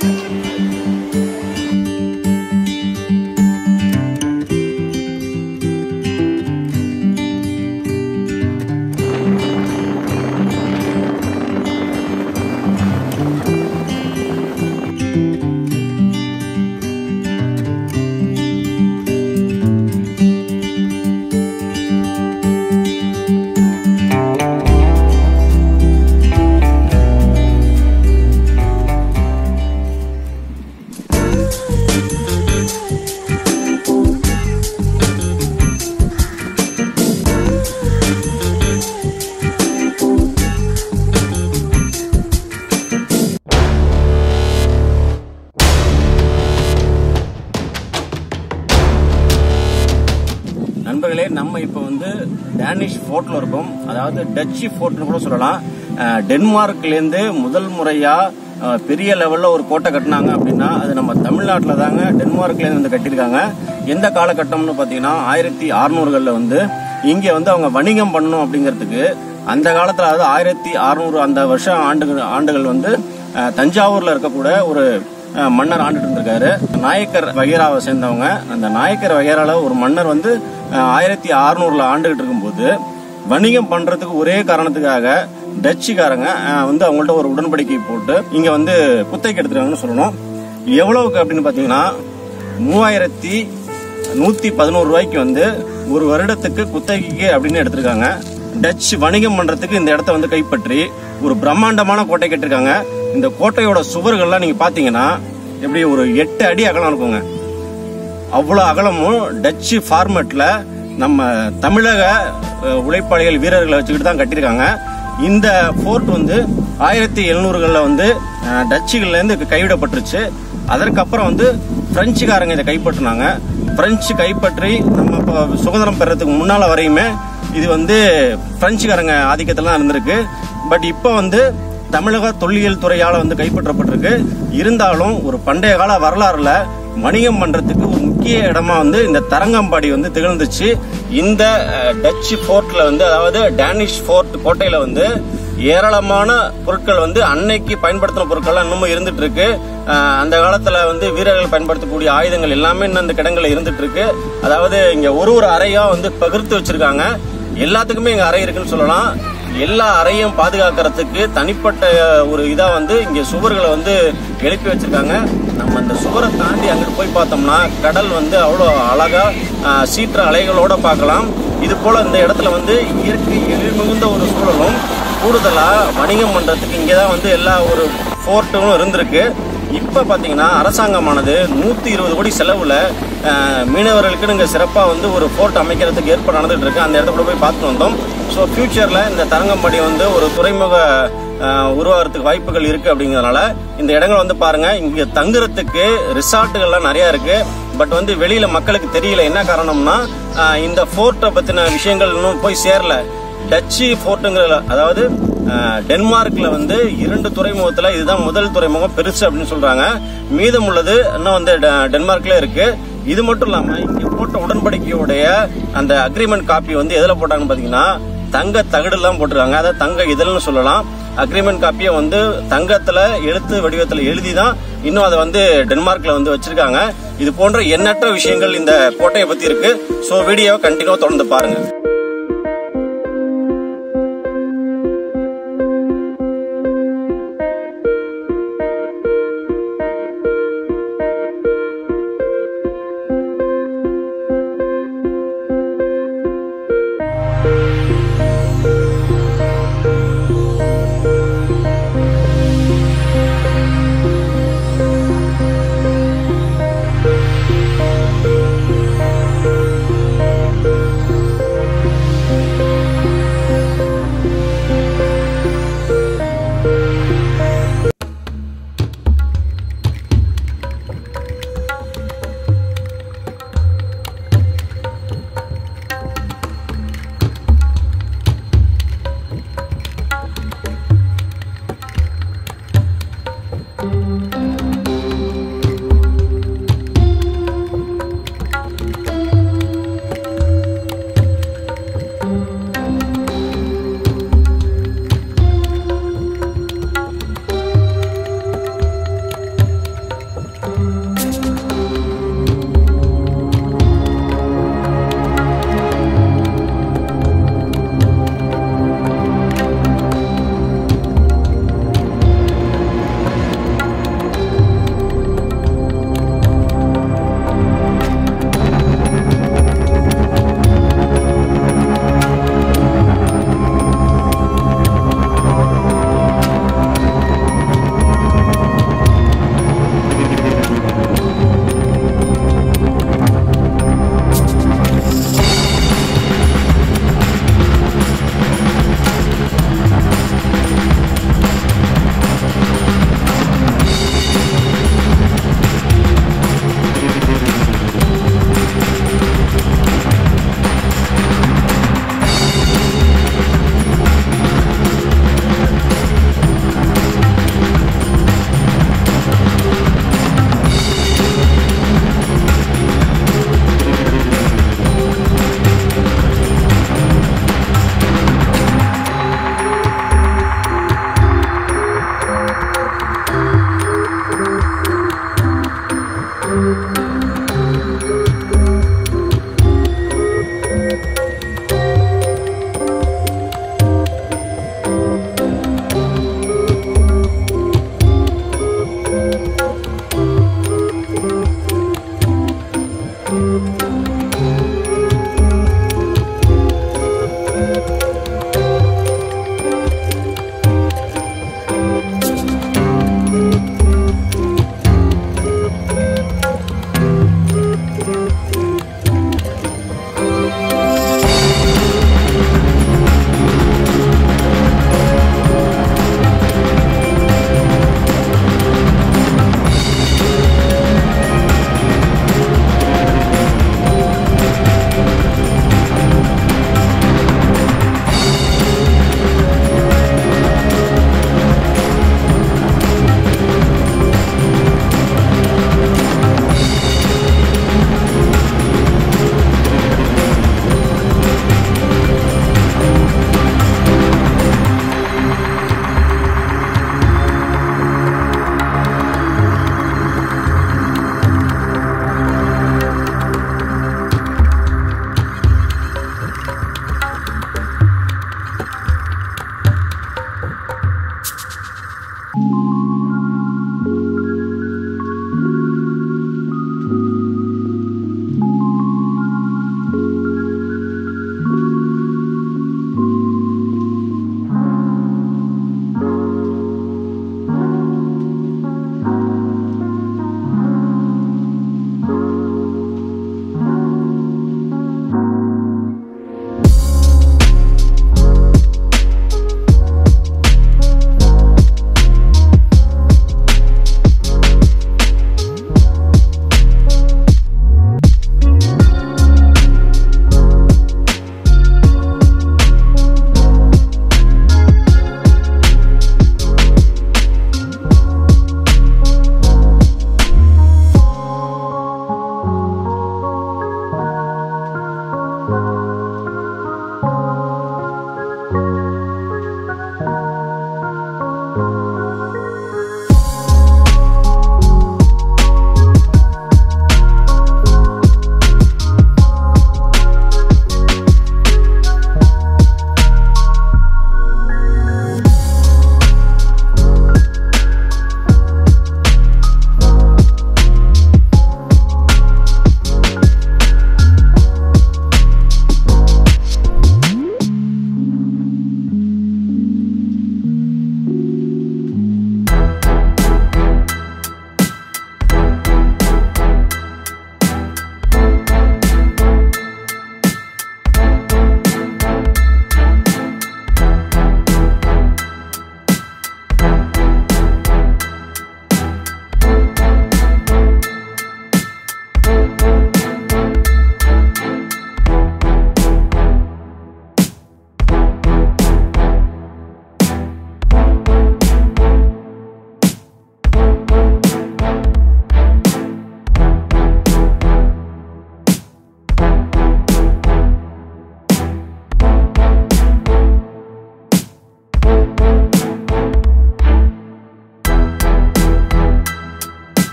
நண்பர்களே நம்ம இப்போ வந்து டேனிஷ் ஃபோர்ட்ல இருக்கோம் அதாவது டச்சு ஃபோர்ட்னு கூட சொல்லலாம் அஹ், டென்மார்க்லேருந்து முதல் முறையா அஹ், பெரிய லெவல்ல ஒரு கோட்டை கட்டினாங்க அப்படின்னா அது நம்ம தமிழ்நாட்டில் தாங்க டென்மார்க்லேருந்து வந்து கட்டியிருக்காங்க எந்த காலகட்டம்னு பார்த்தீங்கன்னா ஆயிரத்தி அறுநூறுகளில் வந்து இங்கே வந்து அவங்க வணிகம் பண்ணணும் அப்படிங்கிறதுக்கு அந்த காலத்தில் அதாவது ஆயிரத்தி அறுநூறு அந்த வருஷம் ஆண்டுகள் ஆண்டுகள் வந்து அஹ், தஞ்சாவூர்ல இருக்கக்கூட ஒரு அஹ் மன்னர் ஆண்டுட்டு இருந்திருக்காரு நாயக்கர் வகைராவை சேர்ந்தவங்க அந்த நாயக்கர் வகைரால ஒரு மன்னர் வந்து அஹ், ஆயிரத்தி அறுநூறுல ஆண்டுகிட்டு இருக்கும்போது வணிகம் பண்றதுக்கு ஒரே காரணத்துக்காக டச்சுக்காரங்க அஹ், வந்து அவங்கள்ட்ட ஒரு உடன்படிக்கை போட்டு இங்க வந்து குத்தைக்கு எடுத்துருக்காங்கன்னு சொல்லணும் எவ்வளவுக்கு அப்படின்னு பாத்தீங்கன்னா மூவாயிரத்தி நூத்தி பதினோரு ரூபாய்க்கு வந்து ஒரு வருடத்துக்கு குத்தகைக்கு அப்படின்னு எடுத்திருக்காங்க டச் வணிகம் பண்றதுக்கு இந்த இடத்த வந்து கைப்பற்றி ஒரு பிரம்மாண்டமான கோட்டை கட்டிருக்காங்க இந்த கோட்டையோட சுவர்கள்லாம் நீங்க பாத்தீங்கன்னா எப்படி ஒரு எட்டு அடி அகலம் இருக்குங்க அவ்வளவு அகலமும் டச்சு ஃபார்மேட்ல நம்ம தமிழக அஹ், உழைப்பாளிகள் வீரர்களை வச்சுக்கிட்டு தான் கட்டியிருக்காங்க இந்த ஃபோர்ட் வந்து ஆயிரத்தி எழுநூறுகளில் வந்து அஹ், டச்சுகள்ல இருந்து கைவிடப்பட்டுருச்சு அதற்கப்புறம் வந்து பிரெஞ்சுக்காரங்க இதை கைப்பற்றினாங்க பிரெஞ்சு கைப்பற்றி நம்ம இப்போ சுதந்திரம் பெறதுக்கு முன்னால வரையுமே இது வந்து பிரெஞ்சுக்காரங்க ஆதிக்கத்தில் தான் இருந்திருக்கு பட் இப்போ வந்து தமிழக தொல்லியல் துறையால வந்து கைப்பற்றப்பட்டிருக்கு இருந்தாலும் ஒரு பண்டைய கால வரலாறுல வணிகம் பண்றதுக்கு ஒரு முக்கிய இடமா வந்து இந்த தரங்கம்பாடி வந்து திகழ்ந்துச்சு இந்த அஹ், டச்சு ஃபோர்ட்ல வந்து அதாவது டேனிஷ் ஃபோர்ட் கோட்டையில வந்து ஏராளமான பொருட்கள் வந்து அன்னைக்கு பயன்படுத்தின பொருட்கள் இன்னமும் இருந்துட்டு இருக்கு அஹ், அந்த காலத்துல வந்து வீரர்கள் பயன்படுத்தக்கூடிய ஆயுதங்கள் எல்லாமே இன்னும் அந்த கிடங்குல இருந்துட்டு இருக்கு அதாவது இங்க ஒரு ஒரு அறையா வந்து பகிர்ந்து வச்சிருக்காங்க எல்லாத்துக்குமே இங்க அறை இருக்குன்னு சொல்லலாம் எல்லா அறையும் பாதுகாக்கிறதுக்கு தனிப்பட்ட ஒரு இதா வந்து இங்க சுவர்களை வந்து எழுப்பி வச்சிருக்காங்க நம்ம அந்த சுவரை தாண்டி அங்கிட்டு போய் பார்த்தோம்னா கடல் வந்து அவ்வளோ அழகா ஆஹ், சீற்ற அலைகளோட பார்க்கலாம் இது போல இந்த இடத்துல வந்து இயற்கை எழில் மிகுந்த ஒரு சூழலும் கூடுதலா வணிகம் பண்றதுக்கு இங்கே தான் வந்து எல்லா ஒரு ஃபோர்ட்டும் இருந்திருக்கு இப்ப பாத்தீங்கன்னா அரசாங்கமானது நூத்தி இருபது கோடி செலவுல அஹ், மீனவர்களுக்கு இங்க சிறப்பா வந்து ஒரு போர்ட் அமைக்கிறதுக்கு ஏற்பாடு நடந்துட்டு இருக்கு அந்த இடத்துல போய் பார்த்து வந்தோம் ஸோ ஃபியூச்சர்ல இந்த தரங்கம்பாடி வந்து ஒரு துறைமுக அஹ், உருவாகிறதுக்கு வாய்ப்புகள் இருக்கு அப்படிங்கறதுனால இந்த இடங்கள் வந்து பாருங்க இங்க தங்குறதுக்கு ரிசார்ட்டுகள்லாம் நிறைய இருக்கு பட் வந்து வெளியில மக்களுக்கு தெரியல என்ன காரணம்னா அஹ், இந்த ஃபோர்ட்டை பத்தின விஷயங்கள் இன்னும் போய் சேரல டச்சு ஃபோர்ட்டுங்கிற அதாவது அஹ், டென்மார்க்ல வந்து இரண்டு துறைமுகத்துல இதுதான் முதல் துறைமுகம் பெருசு அப்படின்னு சொல்றாங்க மீதம் உள்ளது இன்னும் வந்து டெ- டென்மார்க்ல இருக்கு இது மட்டும் இல்லாம இங்க போட்ட உடன்படிக்கையுடைய அந்த அக்ரிமெண்ட் காப்பி வந்து எதுல போட்டாங்கன்னு பாத்தீங்கன்னா தங்க தகடு எல்லாம் போட்டிருக்காங்க அதாவது தங்க இதழ்னு சொல்லலாம் அக்ரிமெண்ட் காப்பியை வந்து தங்கத்துல எழுத்து வடிவத்துல எழுதி தான் இன்னும் அதை வந்து டென்மார்க்ல வந்து வச்சிருக்காங்க இது போன்ற எண்ணற்ற விஷயங்கள் இந்த கோட்டையை பத்தி இருக்கு ஸோ வீடியோவை கண்டினியூ தொடர்ந்து பாருங்க